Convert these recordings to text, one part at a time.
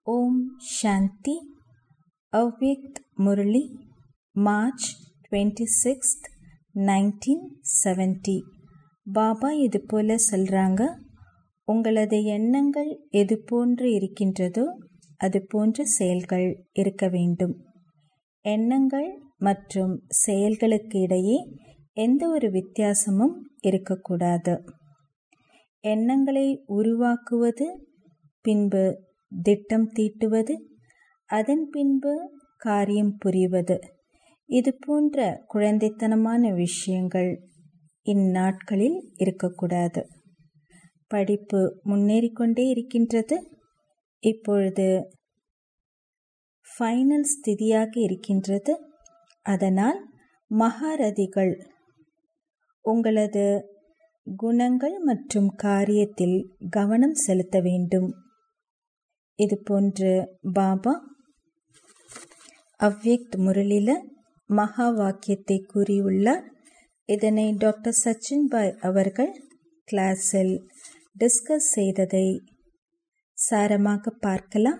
ஓம் Shanti Avyakt Murli March twenty sixth nineteen seventy Baba இது போல சொல்கிறாங்க உங்களது எண்ணங்கள் எது போன்று இருக்கின்றதோ அது போன்ற செயல்கள் இருக்க வேண்டும் எண்ணங்கள் மற்றும் செயல்களுக்கு இடையே எந்த ஒரு வித்தியாசமும் இருக்கக்கூடாது எண்ணங்களை உருவாக்குவது பின்பு திட்டம் தீட்டுவது அதன் பின்பு காரியம் புரிவது இது போன்ற குழந்தைத்தனமான விஷயங்கள் இந்நாட்களில் இருக்கக்கூடாது படிப்பு முன்னேறிக்கொண்டே இருக்கின்றது இப்பொழுது ஃபைனல் ஸ்திதியாக இருக்கின்றது அதனால் மகாரதிகள் உங்களது குணங்கள் மற்றும் காரியத்தில் கவனம் செலுத்த வேண்டும் இது போன்று பாபா அவ்யக்த் முரளில மகா வாக்கியத்தை கூறியுள்ளார் இதனை டாக்டர் சச்சின் பாய் அவர்கள் கிளாஸில் டிஸ்கஸ் செய்ததை சாரமாக பார்க்கலாம்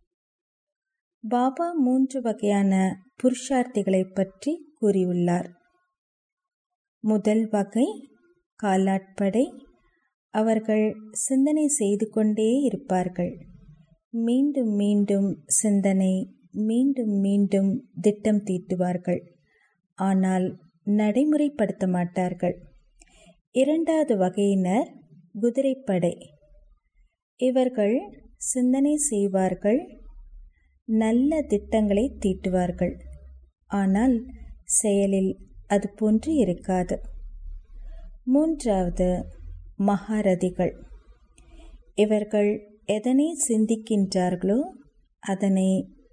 பாபா மூன்று வகையான புருஷார்த்திகளை பற்றி கூறியுள்ளார் முதல் வகை காலாட்படை அவர்கள் சிந்தனை செய்து கொண்டே இருப்பார்கள் மீண்டும் மீண்டும் சிந்தனை மீண்டும் மீண்டும் திட்டம் தீட்டுவார்கள் ஆனால் நடைமுறைப்படுத்த மாட்டார்கள் இரண்டாவது வகையினர் குதிரைப்படை இவர்கள் சிந்தனை செய்வார்கள் நல்ல திட்டங்களை தீட்டுவார்கள் ஆனால் செயலில் அது போன்று இருக்காது மூன்றாவது மகாரதிகள் இவர்கள் எதனை சிந்திக்கின்றார்களோ அதனை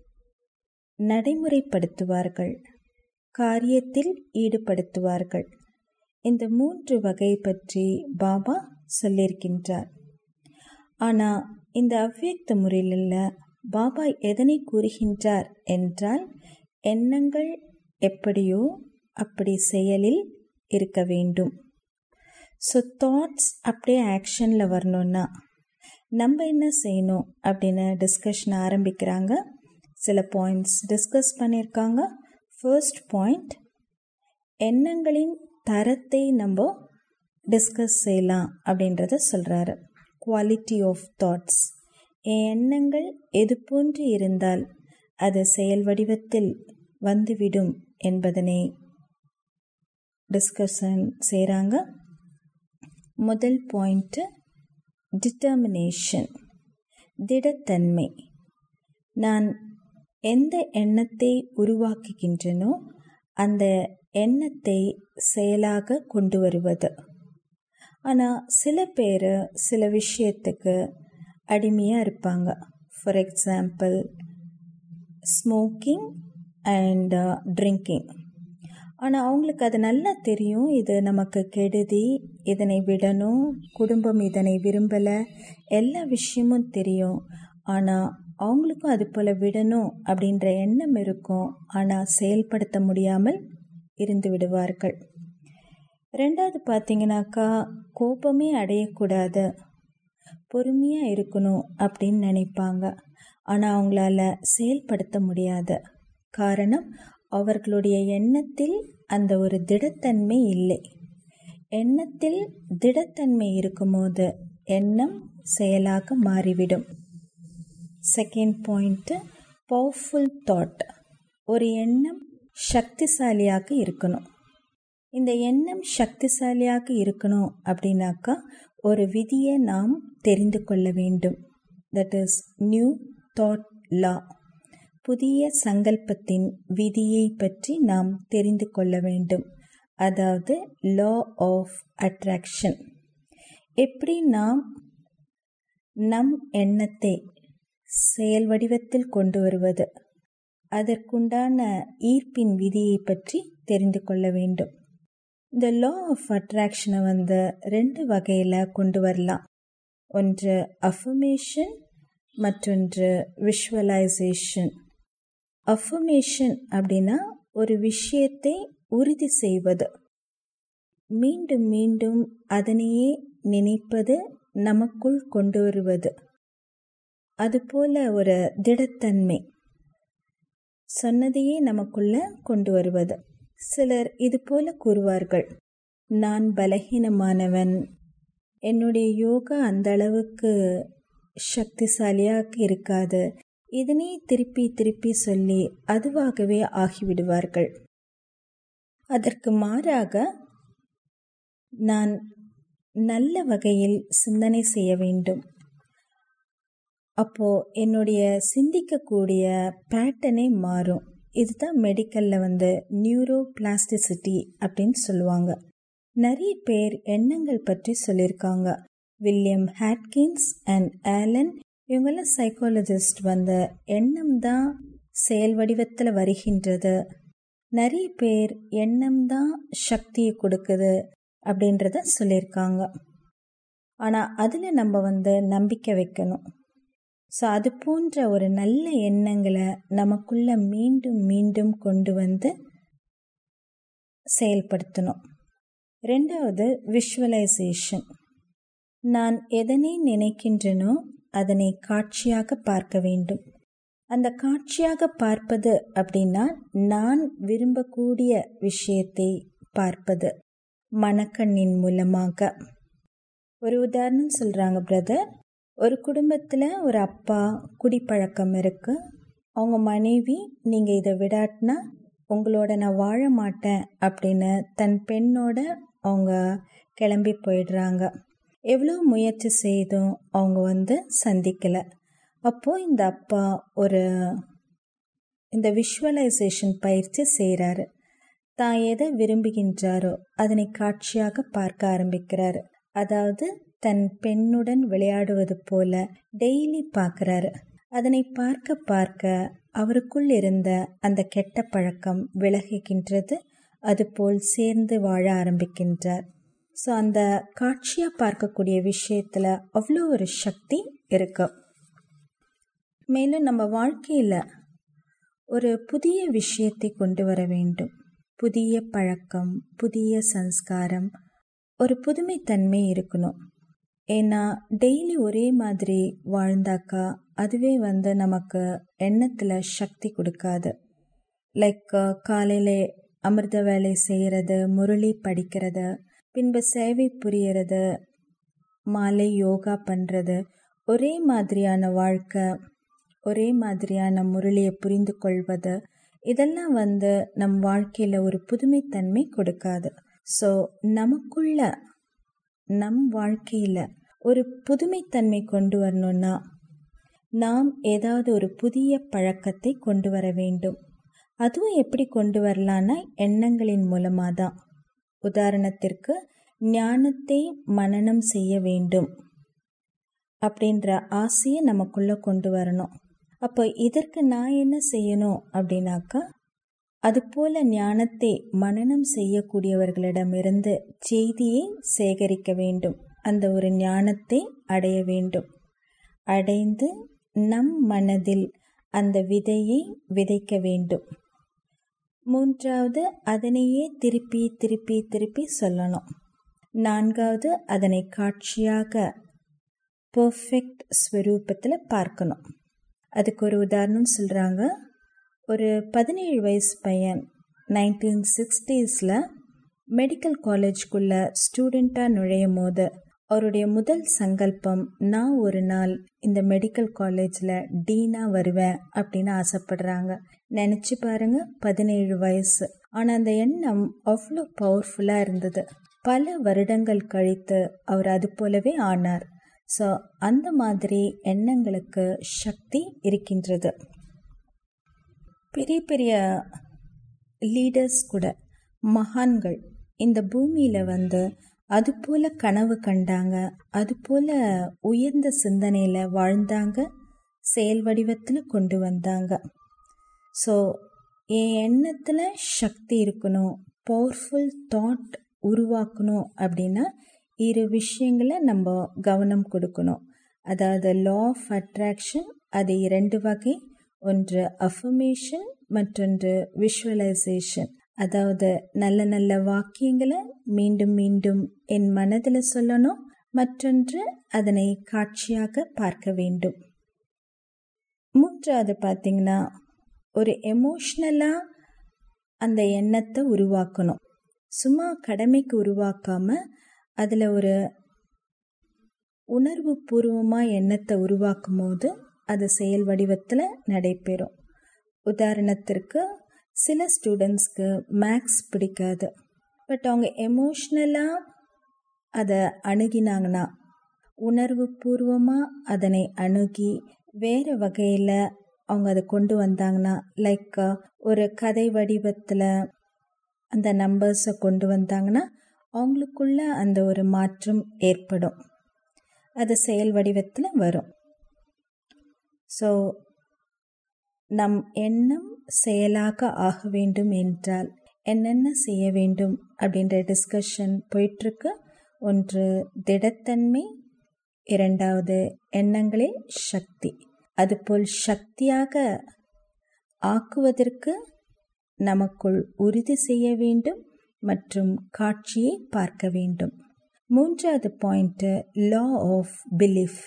நடைமுறைப்படுத்துவார்கள் காரியத்தில் ஈடுபடுத்துவார்கள் இந்த மூன்று வகை பற்றி பாபா சொல்லியிருக்கின்றார் ஆனால் இந்த அவ்வியக்த முறையில் பாபா எதனை கூறுகின்றார் என்றால் எண்ணங்கள் எப்படியோ அப்படி செயலில் இருக்க வேண்டும் ஸோ தாட்ஸ் அப்படியே ஆக்ஷனில் வரணும்னா நம்ம என்ன செய்யணும் அப்படின்னு டிஸ்கஷன் ஆரம்பிக்கிறாங்க சில பாயிண்ட்ஸ் டிஸ்கஸ் பண்ணியிருக்காங்க ஃபர்ஸ்ட் பாயிண்ட் எண்ணங்களின் தரத்தை நம்ம டிஸ்கஸ் செய்யலாம் அப்படின்றத சொல்கிறாரு குவாலிட்டி ஆஃப் தாட்ஸ் என் எண்ணங்கள் எது போன்று இருந்தால் அது செயல் வடிவத்தில் வந்துவிடும் என்பதனை டிஸ்கஷன் செய்கிறாங்க முதல் பாயிண்ட்டு டிட்டர்மினேஷன் திடத்தன்மை நான் எந்த எண்ணத்தை உருவாக்குகின்றனோ அந்த எண்ணத்தை செயலாக கொண்டு வருவது ஆனால் சில பேர் சில விஷயத்துக்கு அடிமையாக இருப்பாங்க for example smoking and drinking ஆனால் அவங்களுக்கு அது நல்லா தெரியும் இது நமக்கு கெடுதி இதனை விடணும் குடும்பம் இதனை விரும்பலை எல்லா விஷயமும் தெரியும் ஆனால் அவங்களுக்கும் அது போல் விடணும் அப்படின்ற எண்ணம் இருக்கும் ஆனால் செயல்படுத்த முடியாமல் இருந்து விடுவார்கள் ரெண்டாவது பார்த்தீங்கன்னாக்கா கோபமே அடையக்கூடாது பொறுமையாக இருக்கணும் அப்படின்னு நினைப்பாங்க ஆனால் அவங்களால செயல்படுத்த முடியாது காரணம் அவர்களுடைய எண்ணத்தில் அந்த ஒரு திடத்தன்மை இல்லை எண்ணத்தில் திடத்தன்மை இருக்கும்போது எண்ணம் செயலாக மாறிவிடும் செகண்ட் பாயிண்ட்டு பவர்ஃபுல் தாட் ஒரு எண்ணம் சக்திசாலியாக இருக்கணும் இந்த எண்ணம் சக்திசாலியாக இருக்கணும் அப்படின்னாக்கா ஒரு விதியை நாம் தெரிந்து கொள்ள வேண்டும் that is new thought law புதிய சங்கல்பத்தின் விதியை பற்றி நாம் தெரிந்து கொள்ள வேண்டும் அதாவது லா ஆஃப் அட்ராக்ஷன் எப்படி நாம் நம் எண்ணத்தை செயல் வடிவத்தில் கொண்டு வருவது அதற்குண்டான ஈர்ப்பின் விதியை பற்றி தெரிந்து கொள்ள வேண்டும் இந்த லா ஆஃப் அட்ராக்ஷனை வந்து ரெண்டு வகையில் கொண்டு வரலாம் ஒன்று அஃபர்மேஷன் மற்றொன்று விஷுவலைசேஷன் அஃபர்மேஷன் அப்படின்னா ஒரு விஷயத்தை உறுதி செய்வது மீண்டும் மீண்டும் அதனையே நினைப்பது நமக்குள் கொண்டு வருவது அதுபோல ஒரு திடத்தன்மை சொன்னதையே நமக்குள்ள கொண்டு வருவது சிலர் இது போல கூறுவார்கள் நான் பலகீனமானவன் என்னுடைய யோகா அந்த அளவுக்கு சக்திசாலியாக இருக்காது இதனை திருப்பி திருப்பி சொல்லி அதுவாகவே ஆகிவிடுவார்கள் அதற்கு மாறாக நான் நல்ல வகையில் சிந்தனை செய்ய வேண்டும் அப்போ என்னுடைய சிந்திக்கக்கூடிய பேட்டர்னே மாறும் இதுதான் மெடிக்கலில் வந்து நியூரோ பிளாஸ்டிசிட்டி அப்படின்னு சொல்லுவாங்க நிறைய பேர் எண்ணங்கள் பற்றி சொல்லியிருக்காங்க வில்லியம் ஹாட்கின்ஸ் அண்ட் ஆலன் இவங்கெல்லாம் சைக்காலஜிஸ்ட் வந்த எண்ணம் தான் செயல் வடிவத்தில் வருகின்றது நிறைய பேர் எண்ணம் தான் சக்தியை கொடுக்குது அப்படின்றத சொல்லியிருக்காங்க ஆனால் அதில் நம்ம வந்து நம்பிக்கை வைக்கணும் ஸோ அது போன்ற ஒரு நல்ல எண்ணங்களை நமக்குள்ள மீண்டும் மீண்டும் கொண்டு வந்து செயல்படுத்தணும் ரெண்டாவது விஷுவலைசேஷன் நான் எதனை நினைக்கின்றனோ அதனை காட்சியாக பார்க்க வேண்டும் அந்த காட்சியாக பார்ப்பது அப்படின்னா நான் விரும்பக்கூடிய விஷயத்தை பார்ப்பது மனக்கண்ணின் மூலமாக ஒரு உதாரணம் சொல்கிறாங்க பிரதர் ஒரு குடும்பத்தில் ஒரு அப்பா குடிப்பழக்கம் இருக்கு அவங்க மனைவி நீங்கள் இதை விடாட்டினா உங்களோட நான் வாழ மாட்டேன் அப்படின்னு தன் பெண்ணோட அவங்க கிளம்பி போயிடுறாங்க எவ்வளோ முயற்சி செய்தும் அவங்க வந்து சந்திக்கலை அப்போது இந்த அப்பா ஒரு இந்த விஷுவலைசேஷன் பயிற்சி செய்கிறாரு தான் எதை விரும்புகின்றாரோ அதனை காட்சியாக பார்க்க ஆரம்பிக்கிறாரு அதாவது தன் பெண்ணுடன் விளையாடுவது போல டெய்லி பார்க்குறாரு அதனை பார்க்க பார்க்க அவருக்குள் இருந்த அந்த கெட்ட பழக்கம் விலகுகின்றது அதுபோல் சேர்ந்து வாழ ஆரம்பிக்கின்றார் ஸோ அந்த காட்சியாக பார்க்கக்கூடிய விஷயத்தில் அவ்வளோ ஒரு சக்தி இருக்கு மேலும் நம்ம வாழ்க்கையில் ஒரு புதிய விஷயத்தை கொண்டு வர வேண்டும் புதிய பழக்கம் புதிய சன்ஸ்காரம் ஒரு புதுமைத்தன்மை இருக்கணும் ஏன்னா டெய்லி ஒரே மாதிரி வாழ்ந்தாக்கா அதுவே வந்து நமக்கு எண்ணத்தில் சக்தி கொடுக்காது லைக் காலையில் அமிர்த வேலை செய்கிறது முரளி படிக்கிறது பின்பு சேவை புரியறது மாலை யோகா பண்ணுறது ஒரே மாதிரியான வாழ்க்கை ஒரே மாதிரியான முரளியை புரிந்து கொள்வது இதெல்லாம் வந்து நம் வாழ்க்கையில் ஒரு புதுமைத்தன்மை கொடுக்காது ஸோ நமக்குள்ள நம் வாழ்க்கையில் ஒரு புதுமைத்தன்மை கொண்டு வரணும்னா நாம் ஏதாவது ஒரு புதிய பழக்கத்தை கொண்டு வர வேண்டும் அதுவும் எப்படி கொண்டு வரலான்னா எண்ணங்களின் மூலமாக தான் உதாரணத்திற்கு ஞானத்தை மனனம் செய்ய வேண்டும் அப்படின்ற ஆசையை நமக்குள்ளே கொண்டு வரணும் அப்போ இதற்கு நான் என்ன செய்யணும் அப்படின்னாக்கா அதுபோல ஞானத்தை மனனம் செய்யக்கூடியவர்களிடமிருந்து செய்தியை சேகரிக்க வேண்டும் அந்த ஒரு ஞானத்தை அடைய வேண்டும் அடைந்து நம் மனதில் அந்த விதையை விதைக்க வேண்டும் மூன்றாவது அதனையே திருப்பி திருப்பி திருப்பி சொல்லணும் நான்காவது அதனை காட்சியாக பர்ஃபெக்ட் ஸ்வரூபத்தில் பார்க்கணும் அதுக்கு ஒரு உதாரணம் சொல்கிறாங்க ஒரு பதினேழு வயசு பையன் நைன்டீன் சிக்ஸ்டீஸில் மெடிக்கல் காலேஜ்குள்ளே ஸ்டூடெண்ட்டாக நுழையும் போது அவருடைய முதல் சங்கல்பம் நான் ஒரு நாள் இந்த மெடிக்கல் காலேஜில் டீனாக வருவேன் அப்படின்னு ஆசைப்படுறாங்க நினச்சி பாருங்க பதினேழு வயசு ஆனால் அந்த எண்ணம் அவ்வளோ பவர்ஃபுல்லாக இருந்தது பல வருடங்கள் கழித்து அவர் அது போலவே ஆனார் ஸோ அந்த மாதிரி எண்ணங்களுக்கு சக்தி இருக்கின்றது பெரிய பெரிய லீடர்ஸ் கூட மகான்கள் இந்த பூமியில் வந்து அது போல கனவு கண்டாங்க அது போல உயர்ந்த சிந்தனையில் வாழ்ந்தாங்க செயல் வடிவத்தில் கொண்டு வந்தாங்க ஸோ என் எண்ணத்தில் சக்தி இருக்கணும் பவர்ஃபுல் தாட் உருவாக்கணும் அப்படின்னா இரு விஷயங்களை நம்ம கவனம் கொடுக்கணும் அதாவது லா ஆஃப் அட்ராக்ஷன் அது இரண்டு வகை ஒன்று அஃபர்மேஷன் மற்றொன்று விஷுவலைசேஷன் அதாவது நல்ல நல்ல வாக்கியங்களை மீண்டும் மீண்டும் என் மனதில் சொல்லணும் மற்றொன்று அதனை காட்சியாக பார்க்க வேண்டும் மூன்றாவது பார்த்தீங்கன்னா ஒரு எமோஷ்னலாக அந்த எண்ணத்தை உருவாக்கணும் சும்மா கடமைக்கு உருவாக்காம அதில் ஒரு உணர்வு பூர்வமாக எண்ணத்தை உருவாக்கும் போது அது செயல் வடிவத்தில் நடைபெறும் உதாரணத்திற்கு சில ஸ்டூடெண்ட்ஸ்க்கு மேக்ஸ் பிடிக்காது பட் அவங்க எமோஷ்னலாக அதை அணுகினாங்கன்னா உணர்வு பூர்வமாக அதனை அணுகி வேறு வகையில் அவங்க அதை கொண்டு வந்தாங்கன்னா லைக் ஒரு கதை வடிவத்தில் அந்த நம்பர்ஸை கொண்டு வந்தாங்கன்னா அவங்களுக்குள்ள அந்த ஒரு மாற்றம் ஏற்படும் அது செயல் வடிவத்தில் வரும் ஸோ நம் எண்ணம் செயலாக ஆக வேண்டும் என்றால் என்னென்ன செய்ய வேண்டும் அப்படின்ற டிஸ்கஷன் போயிட்டுருக்கு ஒன்று திடத்தன்மை இரண்டாவது எண்ணங்களே சக்தி அதுபோல் சக்தியாக ஆக்குவதற்கு நமக்குள் உறுதி செய்ய வேண்டும் மற்றும் காட்சியை பார்க்க வேண்டும் மூன்றாவது பாயிண்ட்டு லா ஆஃப் பிலீஃப்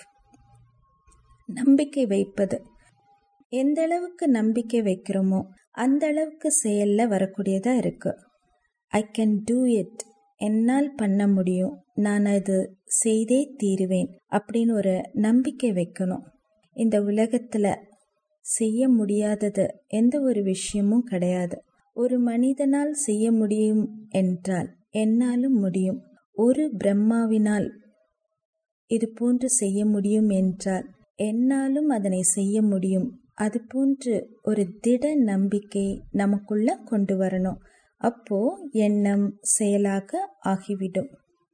நம்பிக்கை வைப்பது எந்த அளவுக்கு நம்பிக்கை வைக்கிறோமோ அந்த அளவுக்கு செயலில் வரக்கூடியதாக இருக்குது ஐ கேன் டூ இட் என்னால் பண்ண முடியும் நான் அது செய்தே தீருவேன் அப்படின்னு ஒரு நம்பிக்கை வைக்கணும் இந்த உலகத்தில் செய்ய முடியாதது எந்த ஒரு விஷயமும் கிடையாது ஒரு மனிதனால் செய்ய முடியும் என்றால் என்னாலும் முடியும் ஒரு பிரம்மாவினால் இது போன்று செய்ய முடியும் என்றால் என்னாலும் அதனை செய்ய முடியும் அது போன்று ஒரு திட நம்பிக்கை நமக்குள்ள கொண்டு வரணும் அப்போ எண்ணம் செயலாக ஆகிவிடும்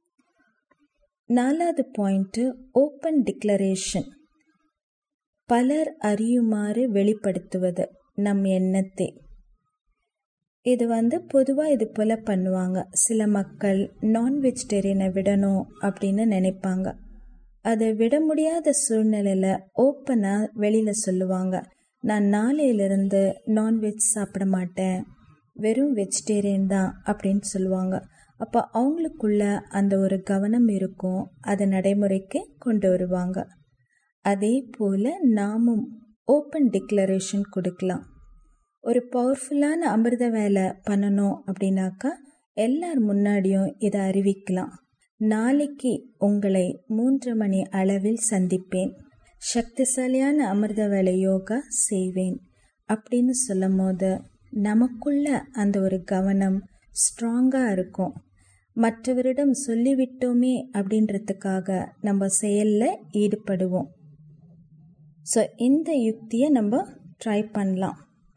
நாலாவது பாயிண்ட் ஓப்பன் டிக்ளரேஷன் பலர் அறியுமாறு வெளிப்படுத்துவது நம் எண்ணத்தை இது வந்து பொதுவாக இது போல் பண்ணுவாங்க சில மக்கள் நான் வெஜிடேரியனை விடணும் அப்படின்னு நினைப்பாங்க அதை விட முடியாத சூழ்நிலையில் ஓப்பனாக வெளியில் சொல்லுவாங்க நான் நாளையிலிருந்து நான்வெஜ் சாப்பிட மாட்டேன் வெறும் வெஜிடேரியன் தான் அப்படின்னு சொல்லுவாங்க அப்போ அவங்களுக்குள்ள அந்த ஒரு கவனம் இருக்கும் அதை நடைமுறைக்கு கொண்டு வருவாங்க அதே போல் நாமும் ஓப்பன் டிக்ளரேஷன் கொடுக்கலாம் ஒரு பவர்ஃபுல்லான அமிர்த வேலை பண்ணணும் அப்படின்னாக்கா எல்லார் முன்னாடியும் இதை அறிவிக்கலாம் நாளைக்கு உங்களை மூன்று மணி அளவில் சந்திப்பேன் சக்திசாலியான அமிர்த வேலை யோகா செய்வேன் அப்படின்னு சொல்லும் போது நமக்குள்ள அந்த ஒரு கவனம் ஸ்ட்ராங்காக இருக்கும் மற்றவரிடம் சொல்லிவிட்டோமே அப்படின்றதுக்காக நம்ம செயலில் ஈடுபடுவோம் ஸோ இந்த யுக்தியை நம்ம ட்ரை பண்ணலாம்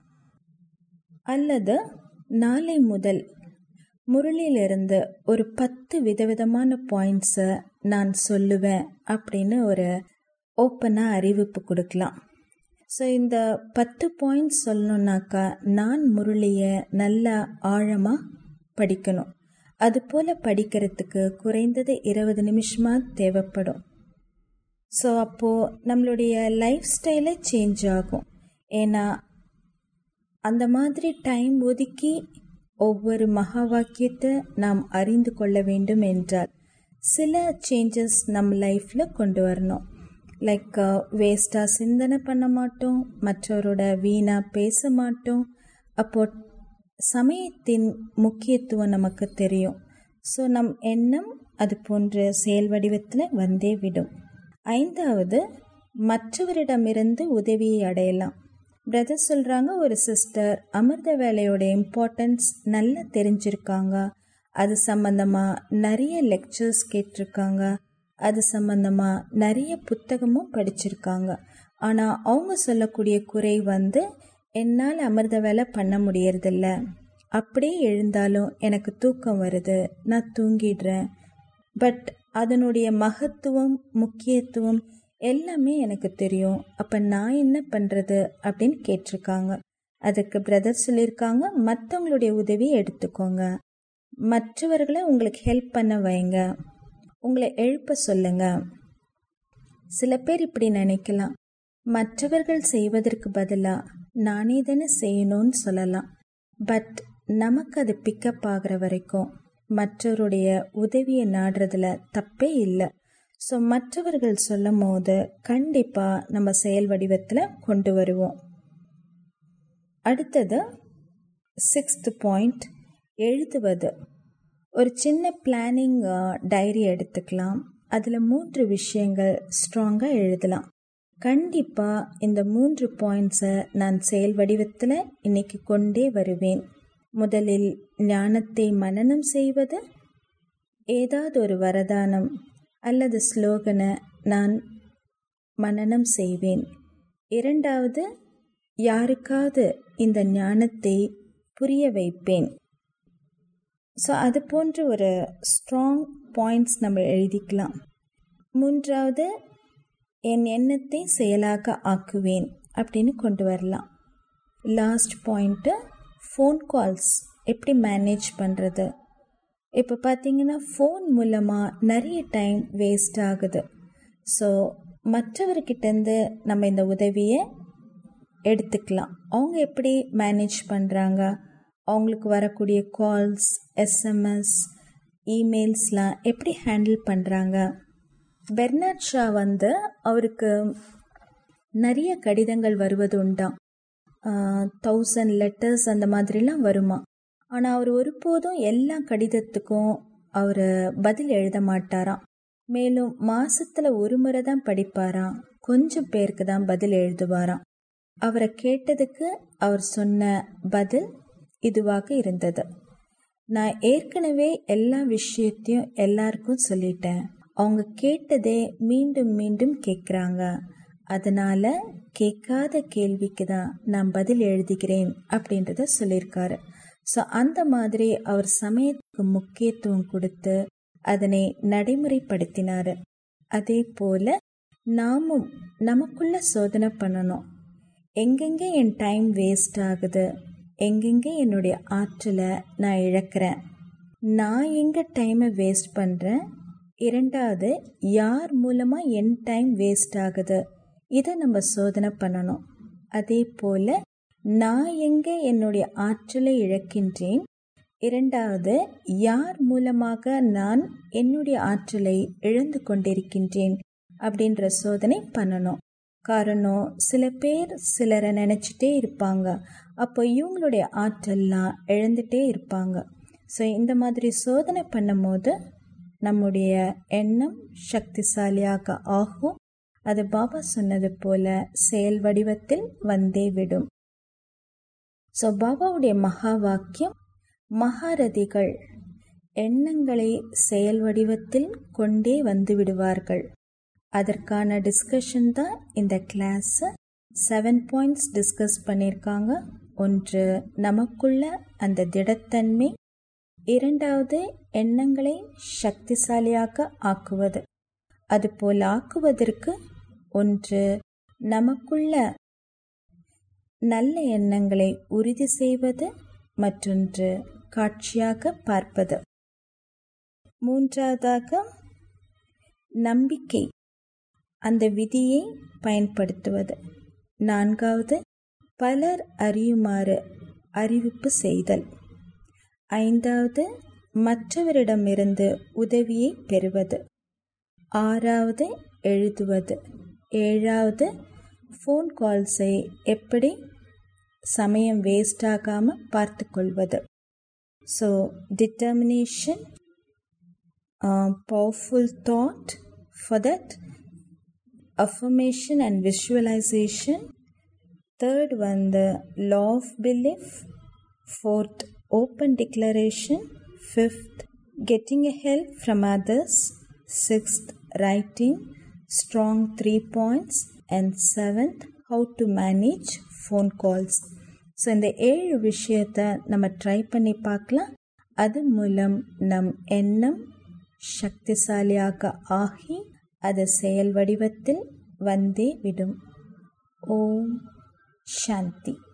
அல்லது நாளை முதல் முரளியிலிருந்து ஒரு பத்து விதவிதமான பாயிண்ட்ஸை நான் சொல்லுவேன் அப்படின்னு ஒரு ஓப்பனாக அறிவிப்பு கொடுக்கலாம் ஸோ இந்த பத்து பாயிண்ட்ஸ் சொல்லணுன்னாக்கா நான் முரளியை நல்லா ஆழமாக படிக்கணும் அதுபோல் படிக்கிறதுக்கு குறைந்தது இருபது நிமிஷமாக தேவைப்படும் ஸோ அப்போது நம்மளுடைய லைஃப் ஸ்டைலே சேஞ்ச் ஆகும் ஏன்னா அந்த மாதிரி டைம் ஒதுக்கி ஒவ்வொரு மகா வாக்கியத்தை நாம் அறிந்து கொள்ள வேண்டும் என்றால் சில சேஞ்சஸ் நம்ம லைஃப்பில் கொண்டு வரணும் லைக் வேஸ்ட்டாக சிந்தனை பண்ண மாட்டோம் மற்றவரோட வீணாக பேச மாட்டோம் அப்போ சமயத்தின் முக்கியத்துவம் நமக்கு தெரியும் ஸோ நம் எண்ணம் அது போன்ற செயல் வடிவத்தில் வந்தே விடும் ஐந்தாவது மற்றவரிடமிருந்து உதவியை அடையலாம் பிரதர் சொல்கிறாங்க ஒரு சிஸ்டர் அமிர்த வேலையோட இம்பார்ட்டன்ஸ் நல்லா தெரிஞ்சிருக்காங்க அது சம்மந்தமாக நிறைய லெக்சர்ஸ் கேட்டிருக்காங்க அது சம்மந்தமாக நிறைய புத்தகமும் படிச்சிருக்காங்க ஆனால் அவங்க சொல்லக்கூடிய குறை வந்து என்னால் அமிர்த வேலை பண்ண முடியறதில்ல அப்படியே எழுந்தாலும் எனக்கு தூக்கம் வருது நான் தூங்கிடுறேன் பட் அதனுடைய மகத்துவம் முக்கியத்துவம் எல்லாமே எனக்கு தெரியும் அப்போ நான் என்ன பண்ணுறது அப்படின்னு கேட்டிருக்காங்க அதுக்கு பிரதர் சொல்லியிருக்காங்க மற்றவங்களுடைய உதவி எடுத்துக்கோங்க மற்றவர்களை உங்களுக்கு ஹெல்ப் பண்ண வைங்க உங்களை எழுப்ப சொல்லுங்க சில பேர் இப்படி நினைக்கலாம் மற்றவர்கள் செய்வதற்கு பதிலாக நானே தானே செய்யணும்னு சொல்லலாம் பட் நமக்கு அது பிக்கப் ஆகிற வரைக்கும் மற்றவருடைய உதவியை நாடுறதுல தப்பே இல்லை ஸோ மற்றவர்கள் சொல்லும் போது கண்டிப்பாக நம்ம செயல் வடிவத்தில் கொண்டு வருவோம் அடுத்தது சிக்ஸ்த் பாயிண்ட் எழுதுவது ஒரு சின்ன பிளானிங் டைரி எடுத்துக்கலாம் அதில் மூன்று விஷயங்கள் ஸ்ட்ராங்காக எழுதலாம் கண்டிப்பாக இந்த மூன்று பாயிண்ட்ஸை நான் செயல் வடிவத்தில் இன்னைக்கு கொண்டே வருவேன் முதலில் ஞானத்தை மனனம் செய்வது ஏதாவது ஒரு வரதானம் அல்லது ஸ்லோகனை நான் மனனம் செய்வேன் இரண்டாவது யாருக்காவது இந்த ஞானத்தை புரிய வைப்பேன் ஸோ அது போன்ற ஒரு ஸ்ட்ராங் பாயிண்ட்ஸ் நம்ம எழுதிக்கலாம் மூன்றாவது என் எண்ணத்தை செயலாக ஆக்குவேன் அப்படின்னு கொண்டு வரலாம் லாஸ்ட் பாயிண்ட்டு ஃபோன் கால்ஸ் எப்படி மேனேஜ் பண்ணுறது இப்போ பார்த்தீங்கன்னா ஃபோன் மூலமாக நிறைய டைம் வேஸ்ட் ஆகுது ஸோ மற்றவர்கிட்டேருந்து நம்ம இந்த உதவியை எடுத்துக்கலாம் அவங்க எப்படி மேனேஜ் பண்ணுறாங்க அவங்களுக்கு வரக்கூடிய கால்ஸ் எஸ்எம்எஸ் இமெயில்ஸ்லாம் எப்படி ஹேண்டில் பண்ணுறாங்க பெர்னாட் ஷா வந்து அவருக்கு நிறைய கடிதங்கள் வருவது உண்டாம் தௌசண்ட் லெட்டர்ஸ் அந்த மாதிரிலாம் வருமா ஆனால் அவர் ஒருபோதும் எல்லா கடிதத்துக்கும் அவர் பதில் எழுத மாட்டாராம் மேலும் மாசத்துல ஒரு முறை தான் படிப்பாராம் கொஞ்சம் பேருக்கு தான் பதில் எழுதுவாராம் அவரை கேட்டதுக்கு அவர் சொன்ன பதில் இதுவாக இருந்தது நான் ஏற்கனவே எல்லா விஷயத்தையும் எல்லாருக்கும் சொல்லிட்டேன் அவங்க கேட்டதே மீண்டும் மீண்டும் கேட்குறாங்க அதனால கேட்காத கேள்விக்கு தான் நான் பதில் எழுதுகிறேன் அப்படின்றத சொல்லியிருக்காரு ஸோ அந்த மாதிரி அவர் சமயத்துக்கு முக்கியத்துவம் கொடுத்து அதனை நடைமுறைப்படுத்தினார் அதே போல நாமும் நமக்குள்ள சோதனை பண்ணணும் எங்கெங்கே என் டைம் வேஸ்ட் ஆகுது எங்கெங்கே என்னுடைய ஆற்றலை நான் இழக்கிறேன் நான் எங்கே டைமை வேஸ்ட் பண்ணுறேன் இரண்டாவது யார் மூலமாக என் டைம் வேஸ்ட் ஆகுது இதை நம்ம சோதனை பண்ணணும் அதே போல் நான் எங்கே என்னுடைய ஆற்றலை இழக்கின்றேன் இரண்டாவது யார் மூலமாக நான் என்னுடைய ஆற்றலை இழந்து கொண்டிருக்கின்றேன் அப்படின்ற சோதனை பண்ணணும் காரணம் சில பேர் சிலரை நினச்சிட்டே இருப்பாங்க அப்போ இவங்களுடைய ஆற்றல்லாம் இழந்துட்டே இருப்பாங்க ஸோ இந்த மாதிரி சோதனை பண்ணும்போது நம்முடைய எண்ணம் சக்திசாலியாக ஆகும் அது பாபா சொன்னது போல செயல் வடிவத்தில் வந்தே விடும் ஸோ பாபாவுடைய மகா வாக்கியம் மகாரதிகள் எண்ணங்களை செயல் வடிவத்தில் கொண்டே வந்து விடுவார்கள் அதற்கான டிஸ்கஷன் தான் இந்த கிளாஸ் செவன் பாயிண்ட்ஸ் டிஸ்கஸ் பண்ணியிருக்காங்க ஒன்று நமக்குள்ள அந்த திடத்தன்மை இரண்டாவது எண்ணங்களை சக்திசாலியாக ஆக்குவது அதுபோல் ஆக்குவதற்கு ஒன்று நமக்குள்ள நல்ல எண்ணங்களை உறுதி செய்வது மற்றொன்று காட்சியாக பார்ப்பது மூன்றாவதாக நம்பிக்கை அந்த விதியை பயன்படுத்துவது நான்காவது பலர் அறியுமாறு அறிவிப்பு செய்தல் ஐந்தாவது மற்றவரிடமிருந்து உதவியை பெறுவது ஆறாவது எழுதுவது ஏழாவது ஃபோன் கால்ஸை எப்படி சமயம் வேஸ்ட் ஆகாமல் பார்த்து கொள்வது so determination powerful thought for that affirmation and visualization third one the law of belief fourth open declaration fifth getting a help from others sixth writing strong three points and seventh how to manage phone calls so இந்த ஏழு விஷயத்தை நம்ம try பண்ணி பார்க்கலாம் அது மூலம் நம் எண்ணம் சக்திசாலியாக ஆகி அது செயல் வடிவத்தில் வந்தே விடும் ஓம் சாந்தி